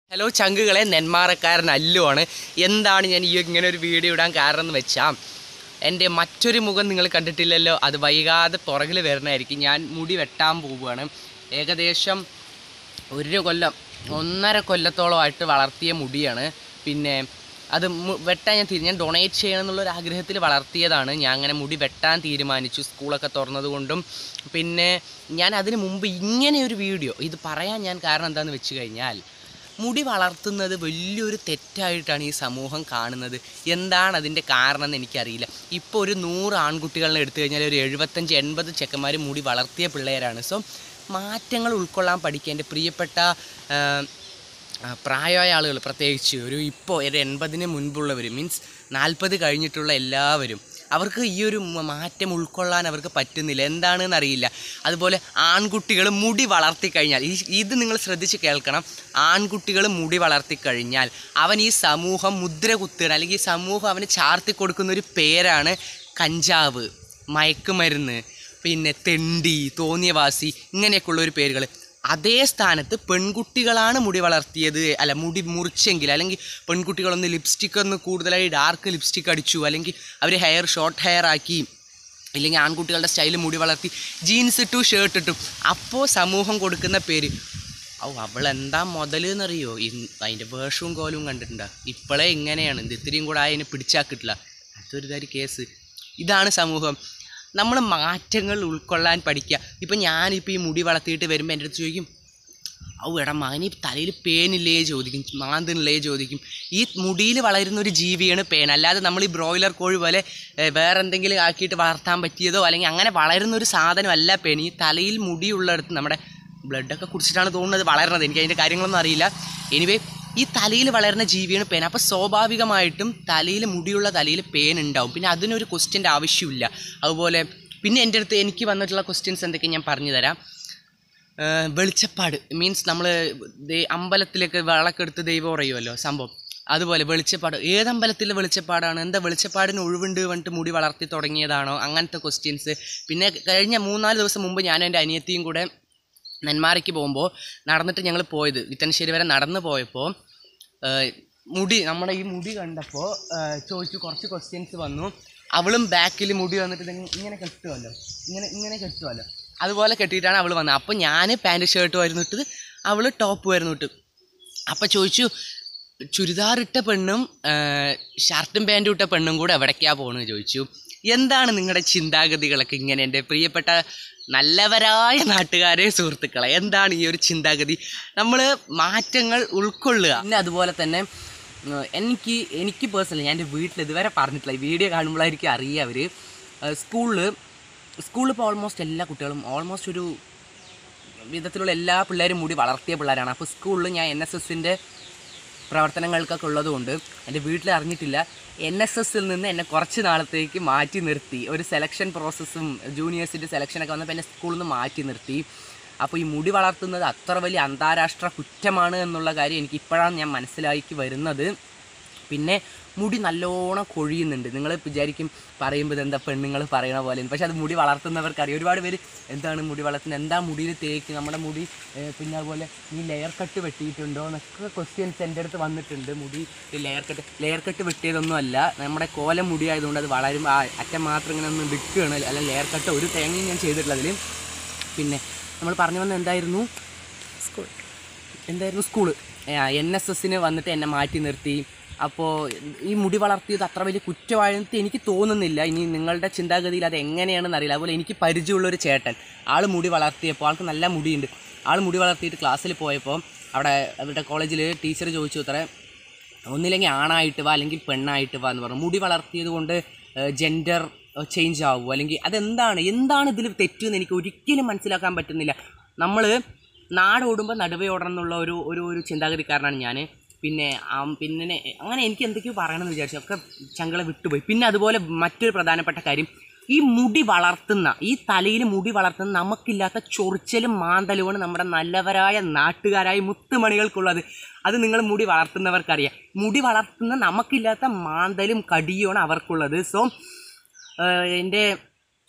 hello ചങ്കുകളെ നെന്മാറക്കാരൻ അല്ലുവാണ് എന്താണ് ഞാൻ ഈ ഇങ്ങനെ ഒരു വീഡിയോ ഇടാൻ കാരണം എന്ന് വെച്ചാൽ എൻ്റെ മറ്റൊരു മുഖം നിങ്ങൾ കണ്ടിട്ടില്ലല്ലോ അത് വൈകാതെ പുറകിൽ വരുന്നതായിരിക്കും ഞാൻ മുടി വെട്ടാൻ പോവുകയാണ് ഏകദേശം ഒരു കൊല്ലം ഒന്നര കൊല്ലത്തോളമായിട്ട് വളർത്തിയ മുടിയാണ് പിന്നെ അത് മു- വെട്ടാൻ ഞാൻ തീരു ഞാൻ ഡൊണേറ്റ് ചെയ്യണം എന്നുള്ളൊരു ആഗ്രഹത്തിൽ വളർത്തിയതാണ് ഞാൻ അങ്ങനെ മുടി വെട്ടാൻ തീരുമാനിച്ചു സ്കൂളൊക്കെ തുറന്നത് കൊണ്ടും പിന്നെ ഞാൻ അതിന് മുമ്പ് ഇങ്ങനെ ഒരു വീഡിയോ ഇത് പറയാൻ ഞാൻ കാരണം എന്താണെന്ന് വെച്ച് കഴിഞ്ഞാൽ മുടി വളർത്തുന്നത് വലിയൊരു തെറ്റായിട്ടാണ് ഈ സമൂഹം കാണുന്നത് എന്താണ് അതിൻ്റെ കാരണം എന്ന് എനിക്കറിയില്ല ഇപ്പോൾ ഒരു നൂറ് ആൺകുട്ടികളെ എടുത്തു കഴിഞ്ഞാൽ ഒരു എഴുപത്തഞ്ച് എൺപത് ചെക്കന്മാർ മുടി വളർത്തിയ പിള്ളേരാണ് സോ മാറ്റങ്ങൾ ഉൾക്കൊള്ളാൻ പഠിക്കുക എൻ്റെ പ്രിയപ്പെട്ട ആ, ആ, പ്രായമായ ആളുകൾ പ്രത്യേകിച്ച് ഒരു ഇപ്പോൾ ഒരു എൺപതിന് മുൻപുള്ളവർ മീൻസ് നാൽപ്പത് കഴിഞ്ഞിട്ടുള്ള എല്ലാവരും അവർക്ക് ഈ ഒരു മ- മാറ്റം ഉൾക്കൊള്ളാൻ അവർക്ക് പറ്റുന്നില്ല എന്താണെന്ന് അറിയില്ല അതുപോലെ ആൺകുട്ടികൾ മുടി വളർത്തി കഴിഞ്ഞാൽ ഈ ഇത് നിങ്ങൾ ശ്രദ്ധിച്ച് കേൾക്കണം ആൺകുട്ടികൾ മുടി വളർത്തി കഴിഞ്ഞാൽ അവൻ ഈ സമൂഹം മുദ്ര കുത്തുകയാണ് അല്ലെങ്കിൽ ഈ സമൂഹം അവന് ചാർത്തി കൊടുക്കുന്ന ഒരു പേരാണ് കഞ്ചാവ് മയക്കുമരുന്ന് പിന്നെ തെണ്ടി തോന്നിയവാസി ഇങ്ങനെയൊക്കെയുള്ള ഒരു പേരുകൾ അതേ സ്ഥാനത്ത് പെൺകുട്ടികളാണ് മുടി വളർത്തിയത് അല്ല മുടി മുറിച്ചെങ്കിൽ അല്ലെങ്കിൽ പെൺകുട്ടികളൊന്ന് ലിപ്സ്റ്റിക് ഒന്ന് കൂടുതലായി ഡാർക്ക് ലിപ്സ്റ്റിക് അടിച്ചു അല്ലെങ്കിൽ അവർ ഹെയർ ഷോർട്ട് ഹെയർ ആക്കി ഇല്ലെങ്കിൽ ആൺകുട്ടികളുടെ സ്റ്റൈൽ മുടി വളർത്തി ജീൻസ് ഇട്ടു ഷർട്ട് ഇട്ടു അപ്പോൾ സമൂഹം കൊടുക്കുന്ന പേര് ഔ അവളെന്താ മുതൽ എന്നറിയോ അതിൻ്റെ വേഷവും കോലവും കണ്ടിട്ടുണ്ടോ ഇപ്പോഴേ ഇങ്ങനെയാണ് ഇത് ഇത്രയും കൂടെ അതിനെ പിടിച്ചാക്കിട്ടില്ല അതൊരു തരി കേസ് ഇതാണ് സമൂഹം നമ്മൾ മാറ്റങ്ങൾ ഉൾക്കൊള്ളാൻ പഠിക്കുക ഇപ്പം ഞാനിപ്പോൾ ഈ മുടി വളർത്തിയിട്ട് വരുമ്പോൾ എൻ്റെ അടുത്ത് ചോദിക്കും ഔ എടാ മകന് തലയിൽ പേനില്ലേ ചോദിക്കും മാന്തിനില്ലേ ചോദിക്കും ഈ മുടിയിൽ വളരുന്ന ഒരു ജീവിയാണ് പേൻ അല്ലാതെ നമ്മൾ ഈ ബ്രോയിലർ കോഴി പോലെ ഏ, വേറെ എന്തെങ്കിലും ആക്കിയിട്ട് വളർത്താൻ പറ്റിയതോ അല്ലെങ്കിൽ അങ്ങനെ വളരുന്ന ഒരു സാധനമല്ല പേൻ ഈ തലയിൽ മുടിയുള്ളിടത്ത് നമ്മുടെ ബ്ലഡൊക്കെ കുടിച്ചിട്ടാണ് തോന്നുന്നത് വളരുന്നത് എനിക്ക് അതിൻ്റെ കാര്യങ്ങളൊന്നും അറിയില്ല എനിവേ ഈ തലയിൽ വളരുന്ന ജീവിയാണ് പേൻ അപ്പോൾ സ്വാഭാവികമായിട്ടും തലയിൽ മുടിയുള്ള തലയിൽ പേൻ ഉണ്ടാവും പിന്നെ അതിനൊരു ക്വസ്റ്റ്യൻ്റെ ആവശ്യമില്ല അതുപോലെ പിന്നെ എൻ്റെ അടുത്ത് എനിക്ക് വന്നിട്ടുള്ള ക്വസ്റ്റ്യൻസ് എന്തൊക്കെ ഞാൻ പറഞ്ഞു തരാം ഏഹ് വെളിച്ചപ്പാട് മീൻസ് നമ്മൾ അമ്പലത്തിലേക്ക് വിളക്കെടുത്ത് ദൈവം പറയുമല്ലോ സംഭവം അതുപോലെ വെളിച്ചപ്പാട് ഏത് അമ്പലത്തിലെ വെളിച്ചപ്പാടാണ് എന്താ വെളിച്ചപ്പാടിന് ഒഴിവുണ്ട് പറഞ്ഞിട്ട് മുടി വളർത്തി തുടങ്ങിയതാണോ അങ്ങനത്തെ ക്വസ്റ്റ്യൻസ് പിന്നെ കഴിഞ്ഞ മൂന്നാല് ദിവസം മുമ്പ് ഞാനും എൻ്റെ അനിയത്തിയും കൂടെ നെന്മാറയ്ക്ക് പോകുമ്പോൾ നടന്നിട്ട് ഞങ്ങൾ പോയത് വിത്തനശ്ശേരി വരെ നടന്നു പോയപ്പോൾ ഏഹ് മുടി നമ്മുടെ ഈ മുടി കണ്ടപ്പോൾ ചോദിച്ചു കുറച്ച് ക്വസ്റ്റ്യൻസ് വന്നു അവളും ബാക്കിൽ മുടി വന്നിട്ട് ഇത് ഇങ്ങനെ കെട്ടുമല്ലോ ഇങ്ങനെ ഇങ്ങനെ കെട്ടുമല്ലോ അതുപോലെ കെട്ടിയിട്ടാണ് അവൾ വന്നത് അപ്പോൾ ഞാൻ പാൻറ് ഷർട്ട് വരുന്നു ഇട്ടത് അവൾ ടോപ്പ് വരുന്നു ഇട്ട് അപ്പോൾ ചോദിച്ചു ചുരിദാർ ഇട്ട പെണ്ണും ഷർട്ടും പാൻറ്റും ഇട്ട പെണ്ണും കൂടെ എവിടേക്കാണ് പോകണമെന്ന് ചോദിച്ചു എന്താണ് നിങ്ങളുടെ ചിന്താഗതികളൊക്കെ ഇങ്ങനെ എൻ്റെ പ്രിയപ്പെട്ട നല്ലവരായ നാട്ടുകാരെ സുഹൃത്തുക്കളെ എന്താണ് ഈ ഒരു ചിന്താഗതി നമ്മൾ മാറ്റങ്ങൾ ഉൾക്കൊള്ളുക പിന്നെ അതുപോലെ തന്നെ ഉം, എനിക്ക് എനിക്ക് പേഴ്സണലി ഞാൻ എൻ്റെ വീട്ടിൽ ഇതുവരെ പറഞ്ഞിട്ടില്ല ഈ വീഡിയോ കാണുമ്പോഴായിരിക്കും അറിയുക അവർ സ്കൂളിൽ സ്കൂളിൽ ഇപ്പോൾ ഓൾമോസ്റ്റ് എല്ലാ കുട്ടികളും ഓൾമോസ്റ്റ് ഒരു വിധത്തിലുള്ള എല്ലാ പിള്ളേരും മുടി വളർത്തിയ പിള്ളേരാണ് അപ്പോൾ സ്കൂളിൽ ഞാൻ എൻ എസ് എസിൻ്റെ പ്രവർത്തനങ്ങൾക്കൊക്കെ ഉള്ളതുകൊണ്ട് എൻ്റെ വീട്ടിൽ അറിഞ്ഞിട്ടില്ല എൻ എസ് എസിൽ നിന്ന് എന്നെ കുറച്ച് നാളത്തേക്ക് മാറ്റി നിർത്തി ഒരു സെലക്ഷൻ പ്രോസസ്സും ജൂനിയേഴ്സിൻ്റെ സെലക്ഷനൊക്കെ വന്നപ്പോൾ എന്നെ സ്കൂളിൽ നിന്ന് മാറ്റി നിർത്തി അപ്പോൾ ഈ മുടി വളർത്തുന്നത് അത്ര വലിയ അന്താരാഷ്ട്ര കുറ്റമാണ് എന്നുള്ള കാര്യം എനിക്ക് ഇപ്പോഴാണ് ഞാൻ മനസ്സിലാക്കി വരുന്നത് പിന്നെ മുടി നല്ലോണം കൊഴിയുന്നുണ്ട് നിങ്ങൾ വിചാരിക്കും പറയുമ്പോൾ ഇതെന്താ പെണ്ണുങ്ങൾ പറയണ പോലെ പക്ഷെ അത് മുടി വളർത്തുന്നവർക്ക് അറിയാം ഒരുപാട് പേര് എന്താണ് മുടി വളർത്തുന്നത് എന്താ മുടിയിൽ തേക്ക് നമ്മുടെ മുടി ഏഹ്, പിന്നെ അതുപോലെ ഈ ലെയർ കട്ട് വെട്ടിയിട്ടുണ്ടോ എന്നൊക്കെ ക്വസ്റ്റ്യൻസ് എൻ്റെ അടുത്ത് വന്നിട്ടുണ്ട് മുടി ലെയർ കട്ട് ലെയർ കട്ട് വെട്ടിയതൊന്നും അല്ല നമ്മുടെ കോലം മുടി ആയതുകൊണ്ട് അത് വളരും ആ അറ്റം മാത്രം ഇങ്ങനെ ഒന്ന് വിൽക്കുകയാണ് അല്ല ലെയർ കട്ട് ഒരു തേങ്ങയും ഞാൻ ചെയ്തിട്ടില്ല അതിൽ പിന്നെ നമ്മൾ പറഞ്ഞു വന്ന എന്തായിരുന്നു സ്കൂൾ എന്തായിരുന്നു സ്കൂള് എൻ എസ് എസിന് വന്നിട്ട് എന്നെ മാറ്റി നിർത്തി അപ്പോൾ ഈ മുടി വളർത്തിയത് അത്ര വലിയ കുറ്റമായിട്ട് എനിക്ക് തോന്നുന്നില്ല ഇനി നിങ്ങളുടെ ചിന്താഗതിയിൽ അത് എങ്ങനെയാണെന്ന് അറിയില്ല അതുപോലെ എനിക്ക് പരിചയമുള്ളൊരു ചേട്ടൻ ആൾ മുടി വളർത്തിയപ്പോൾ ആൾക്ക് നല്ല മുടിയുണ്ട് ആൾ മുടി വളർത്തിയിട്ട് ക്ലാസ്സിൽ പോയപ്പോൾ അവിടെ അവരുടെ കോളേജിൽ ടീച്ചർ ചോദിച്ചു അത്ര ഒന്നില്ലെങ്കിൽ ആണായിട്ട് വാ അല്ലെങ്കിൽ പെണ്ണായിട്ട് വാ എന്ന് പറഞ്ഞു മുടി വളർത്തിയത് കൊണ്ട് ജെൻഡർ ചേഞ്ച് ആവുമോ അല്ലെങ്കിൽ അതെന്താണ് എന്താണ് ഇതിൽ തെറ്റെന്ന് എനിക്ക് ഒരിക്കലും മനസ്സിലാക്കാൻ പറ്റുന്നില്ല നമ്മൾ നാടോടുമ്പോൾ നടുവേ ഓടണം എന്നുള്ള ഒരു ഒരു ഒരു ചിന്താഗതിക്കാരനാണ് ഞാൻ പിന്നെ ആം, പിന്നെ അങ്ങനെ എനിക്ക് എന്തൊക്കെയോ പറയണമെന്ന് വിചാരിച്ചു ഒക്കെ ചങ്കളെ വിട്ടുപോയി പിന്നെ അതുപോലെ മറ്റൊരു പ്രധാനപ്പെട്ട കാര്യം ഈ മുടി വളർത്തുന്ന ഈ തലയിൽ മുടി വളർത്തുന്ന നമുക്കില്ലാത്ത ചൊറിച്ചലും മാന്തലുമാണ് നമ്മുടെ നല്ലവരായ നാട്ടുകാരായ മുത്തുമണികൾക്കുള്ളത് അത് നിങ്ങൾ മുടി വളർത്തുന്നവർക്കറിയാം മുടി വളർത്തുന്ന നമുക്കില്ലാത്ത മാന്തലും കടിയുമാണ് അവർക്കുള്ളത് സോ എൻ്റെ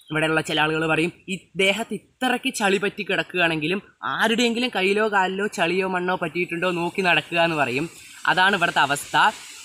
ഇവിടെയുള്ള ചില ആളുകൾ പറയും ഈ ദേഹത്ത് ഇത്രയ്ക്ക് ചളി പറ്റി കിടക്കുകയാണെങ്കിലും ആരുടെയെങ്കിലും കയ്യിലോ കാലിലോ ചളിയോ മണ്ണോ പറ്റിയിട്ടുണ്ടോ നോക്കി നടക്കുക എന്ന് പറയും അതാണ് ഇവിടുത്തെ അവസ്ഥ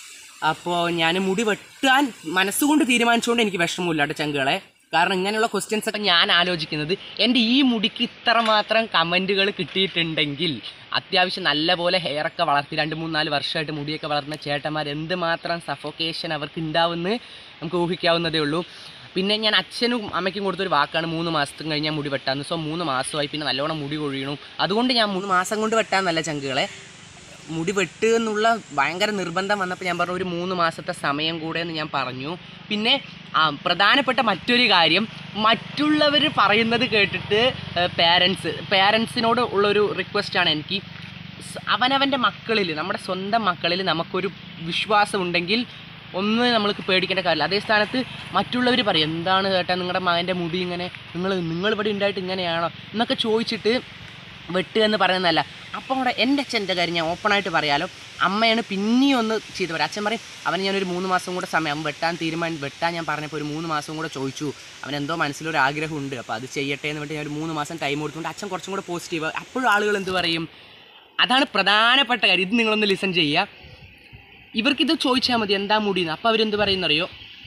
അപ്പോൾ ഞാൻ മുടി വെട്ടാൻ മനസ്സുകൊണ്ട് തീരുമാനിച്ചുകൊണ്ട് എനിക്ക് വിഷമമില്ല കേട്ടോ ചങ്കുകളെ കാരണം ഇങ്ങനെയുള്ള ക്വസ്റ്റ്യൻസ് ഒക്കെ ഞാൻ ആലോചിക്കുന്നത് എൻ്റെ ഈ മുടിക്ക് ഇത്രമാത്രം കമൻറ്റുകൾ കിട്ടിയിട്ടുണ്ടെങ്കിൽ അത്യാവശ്യം നല്ലപോലെ ഹെയറൊക്കെ വളർത്തി രണ്ട് മൂന്ന് നാല് വർഷമായിട്ട് മുടിയൊക്കെ വളർത്തുന്ന ചേട്ടന്മാർ എന്തുമാത്രം സഫോക്കേഷൻ അവർക്ക് ഉണ്ടാവുമെന്ന് നമുക്ക് ഊഹിക്കാവുന്നതേ ഉള്ളൂ പിന്നെ ഞാൻ അച്ഛനും അമ്മയ്ക്കും കൊടുത്തൊരു വാക്കാണ് മൂന്ന് മാസത്തും കഴിഞ്ഞാൽ മുടി വെട്ടാന്ന് സോ മൂന്ന് മാസമായി പിന്നെ നല്ലോണം മുടി കൊഴിയണം അതുകൊണ്ട് ഞാൻ മൂന്ന് മാസം കൊണ്ട് വെട്ടാന്നല്ല ചങ്കുകളെ മുടി വെട്ട് എന്നുള്ള ഭയങ്കര നിർബന്ധം വന്നപ്പോൾ ഞാൻ പറഞ്ഞു ഒരു മൂന്ന് മാസത്തെ സമയം കൂടെ എന്ന് ഞാൻ പറഞ്ഞു പിന്നെ ആ പ്രധാനപ്പെട്ട മറ്റൊരു കാര്യം മറ്റുള്ളവർ പറയുന്നത് കേട്ടിട്ട് പേരൻസ് പേരൻസിനോട് ഉള്ളൊരു റിക്വസ്റ്റാണ് എനിക്ക് സ് അവനവൻ്റെ മക്കളിൽ നമ്മുടെ സ്വന്തം മക്കളിൽ നമുക്കൊരു വിശ്വാസമുണ്ടെങ്കിൽ ഒന്ന് നമ്മൾക്ക് പേടിക്കേണ്ട കാര്യമില്ല അതേ സ്ഥാനത്ത് മറ്റുള്ളവർ പറയും എന്താണ് കേട്ടാ നിങ്ങളുടെ മകൻ്റെ മുടി ഇങ്ങനെ നിങ്ങൾ നിങ്ങൾ ഇവിടെ ഉണ്ടായിട്ട് ഇങ്ങനെയാണോ എന്നൊക്കെ ചോദിച്ചിട്ട് വെട്ടുക എന്ന് പറയുന്നതല്ല അപ്പോൾ അവിടെ എൻ്റെ അച്ഛൻ്റെ കാര്യം ഞാൻ ഓപ്പണായിട്ട് പറയാലോ അമ്മയാണ് പിന്നെയും ഒന്ന് ചെയ്ത് പറയാം അച്ഛൻ പറയും അവന് ഞാനൊരു മൂന്ന് മാസം കൂടെ സമയം അവൻ വെട്ടാൻ തീരുമാനം വെട്ടാൻ ഞാൻ പറഞ്ഞപ്പോൾ ഒരു മൂന്ന് മാസം കൂടെ ചോദിച്ചു അവൻ എന്തോ മനസ്സിലൊരു ആഗ്രഹമുണ്ട് അപ്പോൾ അത് ചെയ്യട്ടെ എന്ന് വേണ്ടി ഞാൻ ഒരു മൂന്ന് മാസം ടൈം കൊടുത്തുകൊണ്ട് അച്ഛൻ കുറച്ചും കൂടെ പോസിറ്റീവ് അപ്പോഴും ആളുകൾ എന്ത് പറയും അതാണ് പ്രധാനപ്പെട്ട കാര്യം ഇത് നിങ്ങളൊന്ന് ലിസൺ ചെയ്യുക ഇവർക്കിത് ചോദിച്ചാൽ മതി എന്താ മുടിയെന്ന് അപ്പോൾ അവരെന്ത് പറയുന്നറിയോ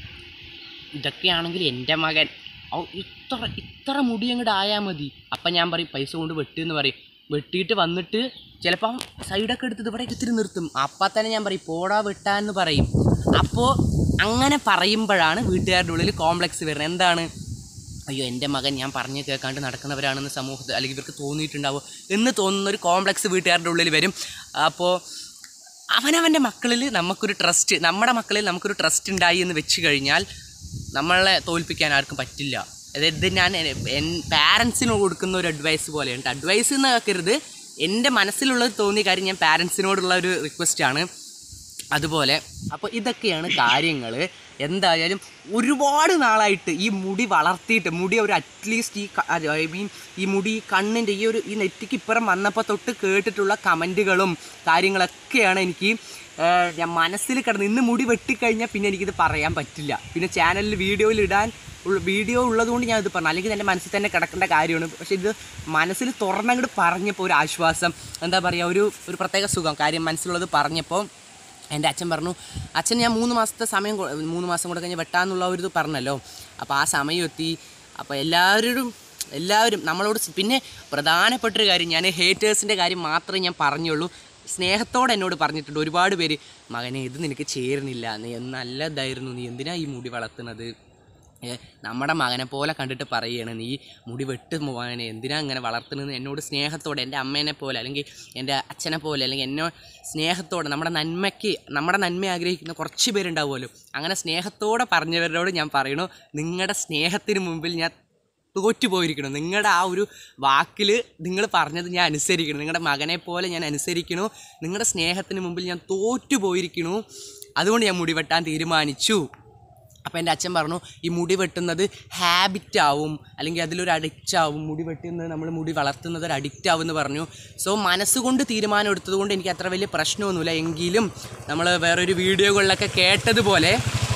ഇതൊക്കെയാണെങ്കിൽ എൻ്റെ മകൻ ഔ ഇത്ര ഇത്ര മുടി അങ്ങോട്ട് ആയാൽ മതി അപ്പം ഞാൻ പറയും പൈസ കൊണ്ട് വെട്ടുമെന്ന് പറയും വെട്ടിയിട്ട് വന്നിട്ട് ചിലപ്പം സൈഡൊക്കെ എടുത്തത് ഇവിടേക്ക് ഇത്തിരി നിർത്തും അപ്പം തന്നെ ഞാൻ പറയും പോടാ വെട്ടാന്ന് പറയും അപ്പോൾ അങ്ങനെ പറയുമ്പോഴാണ് വീട്ടുകാരുടെ ഉള്ളിൽ കോംപ്ലക്സ് വരുന്നത് എന്താണ് അയ്യോ എൻ്റെ മകൻ ഞാൻ പറഞ്ഞു കേൾക്കാണ്ട് നടക്കുന്നവരാണെന്ന് സമൂഹത്തിൽ അല്ലെങ്കിൽ ഇവർക്ക് തോന്നിയിട്ടുണ്ടാവും എന്ന് തോന്നുന്ന ഒരു കോംപ്ലക്സ് വീട്ടുകാരുടെ ഉള്ളിൽ വരും അപ്പോൾ അവനവൻ്റെ മക്കളിൽ നമുക്കൊരു ട്രസ്റ്റ് നമ്മുടെ മക്കളിൽ നമുക്കൊരു ട്രസ്റ്റ് ഉണ്ടായി എന്ന് വെച്ച് കഴിഞ്ഞാൽ നമ്മളെ തോൽപ്പിക്കാൻ ആർക്കും പറ്റില്ല അതായത് ഞാൻ എൻ പാരൻസിന് കൊടുക്കുന്ന ഒരു അഡ്വൈസ് പോലെയുണ്ട് അഡ്വൈസ് എന്ന് കേൾക്കരുത് എൻ്റെ മനസ്സിലുള്ളത് തോന്നിയ കാര്യം ഞാൻ പാരൻസിനോടുള്ള ഒരു റിക്വസ്റ്റാണ് അതുപോലെ അപ്പോൾ ഇതൊക്കെയാണ് കാര്യങ്ങൾ എന്തായാലും ഒരുപാട് നാളായിട്ട് ഈ മുടി വളർത്തിയിട്ട് മുടി ഒരു അറ്റ്ലീസ്റ്റ് ഈ ഐ മീൻ ഈ മുടി കണ്ണിൻ്റെ ഈ ഒരു ഈ നെറ്റിക്ക് ഇപ്പുറം വന്നപ്പോൾ തൊട്ട് കേട്ടിട്ടുള്ള കമൻറ്റുകളും കാര്യങ്ങളൊക്കെയാണ് എനിക്ക് ആ, ഞാൻ മനസ്സിൽ കിടന്ന് ഇന്ന് മുടി വെട്ടിക്കഴിഞ്ഞാൽ പിന്നെ എനിക്കിത് പറയാൻ പറ്റില്ല പിന്നെ ചാനലിൽ വീഡിയോയിൽ ഇടാൻ ഉള്ള- വീഡിയോ ഉള്ളതുകൊണ്ട് ഞാൻ ഇത് പറഞ്ഞു അല്ലെങ്കിൽ എൻ്റെ മനസ്സിൽ തന്നെ കിടക്കേണ്ട കാര്യമാണ് പക്ഷേ ഇത് മനസ്സിൽ തുറന്നങ്ങോട്ട് പറഞ്ഞപ്പോൾ ഒരു ആശ്വാസം എന്താ പറയുക ഒരു ഒരു പ്രത്യേക സുഖം കാര്യം മനസ്സിലുള്ളത് പറഞ്ഞപ്പോൾ എൻ്റെ അച്ഛൻ പറഞ്ഞു അച്ഛൻ ഞാൻ മൂന്ന് മാസത്തെ സമയം കൊ- മൂന്ന് മാസം കൂടെ കഴിഞ്ഞ് വെട്ടാന്നുള്ള ഒരു ഇത് പറഞ്ഞല്ലോ അപ്പോൾ ആ സമയം എത്തി അപ്പോൾ എല്ലാവരും എല്ലാവരും നമ്മളോട് സ് പിന്നെ പ്രധാനപ്പെട്ടൊരു കാര്യം ഞാൻ ഹേറ്റേഴ്സിൻ്റെ കാര്യം മാത്രമേ ഞാൻ പറഞ്ഞുള്ളൂ സ്നേഹത്തോടെ എന്നോട് പറഞ്ഞിട്ടുണ്ട് ഒരുപാട് പേര് മകനെ ഇത് നിനക്ക് ചേരുന്നില്ല നീ നല്ലതായിരുന്നു നീ എന്തിനാ ഈ മുടി വളർത്തുന്നത് ഏ, നമ്മുടെ മകനെ പോലെ കണ്ടിട്ട് പറയുകയാണ് നീ മുടി വെട്ട് മോനെ എന്തിനാ ഇങ്ങനെ വളർത്തുന്നത് എന്നോട് സ്നേഹത്തോടെ എൻ്റെ അമ്മേനെ പോലെ അല്ലെങ്കിൽ എൻ്റെ അച്ഛനെ പോലെ അല്ലെങ്കിൽ എന്നോ സ്നേഹത്തോടെ നമ്മുടെ നന്മയ്ക്ക് നമ്മുടെ നന്മ ആഗ്രഹിക്കുന്ന കുറച്ച് പേരുണ്ടാവുമല്ലോ അങ്ങനെ സ്നേഹത്തോടെ പറഞ്ഞവരോട് ഞാൻ പറയണു നിങ്ങളുടെ സ്നേഹത്തിന് മുമ്പിൽ ഞാൻ തോറ്റു പോയിരിക്കണം നിങ്ങളുടെ ആ ഒരു വാക്കിൽ നിങ്ങൾ പറഞ്ഞത് ഞാൻ അനുസരിക്കണം നിങ്ങളുടെ മകനെ പോലെ ഞാൻ അനുസരിക്കണു നിങ്ങളുടെ സ്നേഹത്തിന് മുമ്പിൽ ഞാൻ തോറ്റു പോയിരിക്കണു അതുകൊണ്ട് ഞാൻ മുടി വെട്ടാൻ തീരുമാനിച്ചു അപ്പോൾ എൻ്റെ അച്ഛൻ പറഞ്ഞു ഈ മുടി വെട്ടുന്നത് ഹാബിറ്റ് ആവും അല്ലെങ്കിൽ അതിലൊരു അഡിക്റ്റ് ആവും മുടി വെട്ടുന്നത് നമ്മൾ മുടി വളർത്തുന്നത് ഒരു അഡിക്റ്റ് ആവും എന്ന് പറഞ്ഞു സോ മനസ്സുകൊണ്ട് തീരുമാനം എടുത്തത് കൊണ്ട് എനിക്ക് അത്ര വലിയ പ്രശ്നമൊന്നുമില്ല എങ്കിലും നമ്മൾ വേറൊരു വീഡിയോകളിലൊക്കെ കേട്ടതുപോലെ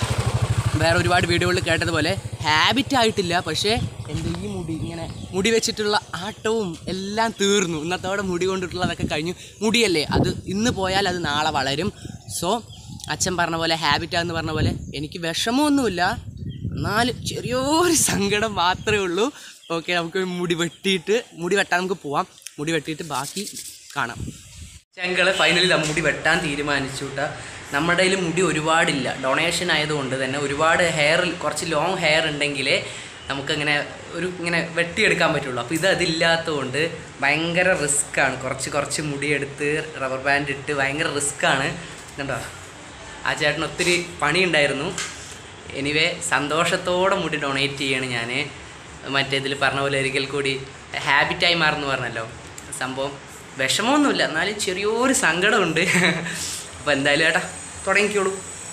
വേറെ ഒരുപാട് വീഡിയോകളിൽ കേട്ടതുപോലെ ഹാബിറ്റ് ആയിട്ടില്ല പക്ഷേ എൻ്റെ ഈ മുടി ഇങ്ങനെ മുടി വെച്ചിട്ടുള്ള ആട്ടവും എല്ലാം തീർന്നു ഇന്നത്തോടെ മുടി കൊണ്ടിട്ടുള്ളതൊക്കെ കഴിഞ്ഞു മുടിയല്ലേ അത് ഇന്ന് പോയാൽ അത് നാളെ വളരും സോ അച്ഛൻ പറഞ്ഞ പോലെ ഹാബിറ്റാന്ന് പറഞ്ഞ പോലെ എനിക്ക് വിഷമമൊന്നുമില്ല എന്നാലും ചെറിയൊരു സങ്കടം മാത്രമേ ഉള്ളൂ ഓക്കെ നമുക്ക് മുടി വെട്ടിയിട്ട് മുടി വെട്ടാൻ നമുക്ക് പോവാം മുടി വെട്ടിയിട്ട് ബാക്കി കാണാം ഞങ്ങൾ ഫൈനലി ദാ മുടി വെട്ടാൻ തീരുമാനിച്ചു കേട്ടോ നമ്മുടെ കയ്യിൽ മുടി ഒരുപാടില്ല ഡൊണേഷൻ ആയതുകൊണ്ട് തന്നെ ഒരുപാട് ഹെയർ കുറച്ച് ലോങ് ഹെയർ ഉണ്ടെങ്കിലേ നമുക്കങ്ങനെ ഒരു ഇങ്ങനെ വെട്ടിയെടുക്കാൻ പറ്റുള്ളൂ അപ്പോൾ ഇത് അതില്ലാത്തതുകൊണ്ട് ഭയങ്കര റിസ്ക്കാണ് കുറച്ച് കുറച്ച് മുടിയെടുത്ത് റബ്ബർ ബാൻഡ് ഇട്ട് ഭയങ്കര റിസ്ക്കാണ് കണ്ടോ ആ ചേട്ടന് ഒത്തിരി പണിയുണ്ടായിരുന്നു എനിവേ സന്തോഷത്തോടെ മുടി ഡൊണേറ്റ് ചെയ്യാണ് ഞാൻ മറ്റേ ഇതിൽ പറഞ്ഞ പോലെ ഒരിക്കൽ കൂടി ഹാബിറ്റായി മാറുന്നു പറഞ്ഞല്ലോ സംഭവം വിഷമമൊന്നുമില്ല എന്നാലും ചെറിയൊരു സങ്കടമുണ്ട് അപ്പോൾ എന്തായാലും ഏട്ടാ തുടങ്ങിക്കോളൂ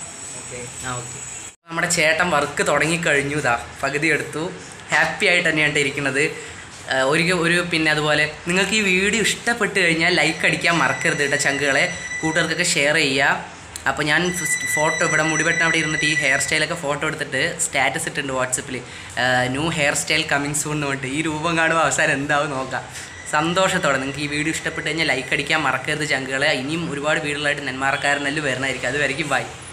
ആ ഓക്കെ നമ്മുടെ ചേട്ടൻ വർക്ക് തുടങ്ങിക്കഴിഞ്ഞു ഇതാ പകുതി എടുത്തു ഹാപ്പി ആയിട്ട് തന്നെയാണ് ഇരിക്കുന്നത് ആ, ഒരിക്കൽ ഒരു പിന്നെ അതുപോലെ നിങ്ങൾക്ക് ഈ വീഡിയോ ഇഷ്ടപ്പെട്ട് കഴിഞ്ഞാൽ ലൈക്ക് അടിക്കാൻ മറക്കരുത് കേട്ടോ ചങ്കുകളെ കൂട്ടുകാർക്കൊക്കെ ഷെയർ ചെയ്യുക അപ്പോൾ ഞാൻ ഫോട്ടോ ഇവിടെ മുടിവെട്ടം അവിടെ ഇരുന്നിട്ട് ഈ ഹെയർ സ്റ്റൈലൊക്കെ ഫോട്ടോ എടുത്തിട്ട് സ്റ്റാറ്റസ് ഇട്ടിട്ടുണ്ട് വാട്സപ്പിൽ new hair style coming soon എന്ന് പറഞ്ഞിട്ട് ഈ രൂപം കാണുമ്പോൾ അവസാനം എന്താവും നോക്കാം സന്തോഷത്തോടെ നിങ്ങൾക്ക് ഈ വീഡിയോ ഇഷ്ടപ്പെട്ട് കഴിഞ്ഞാൽ ലൈക്ക് അടിക്കാൻ മറക്കരുത് ചങ്കുകളെ ഇനിയും ഒരുപാട് വീടുകളായിട്ട് നെന്മാറക്കാരനല്ല വരുന്നതായിരിക്കും അത് വരയ്ക്കും ബൈ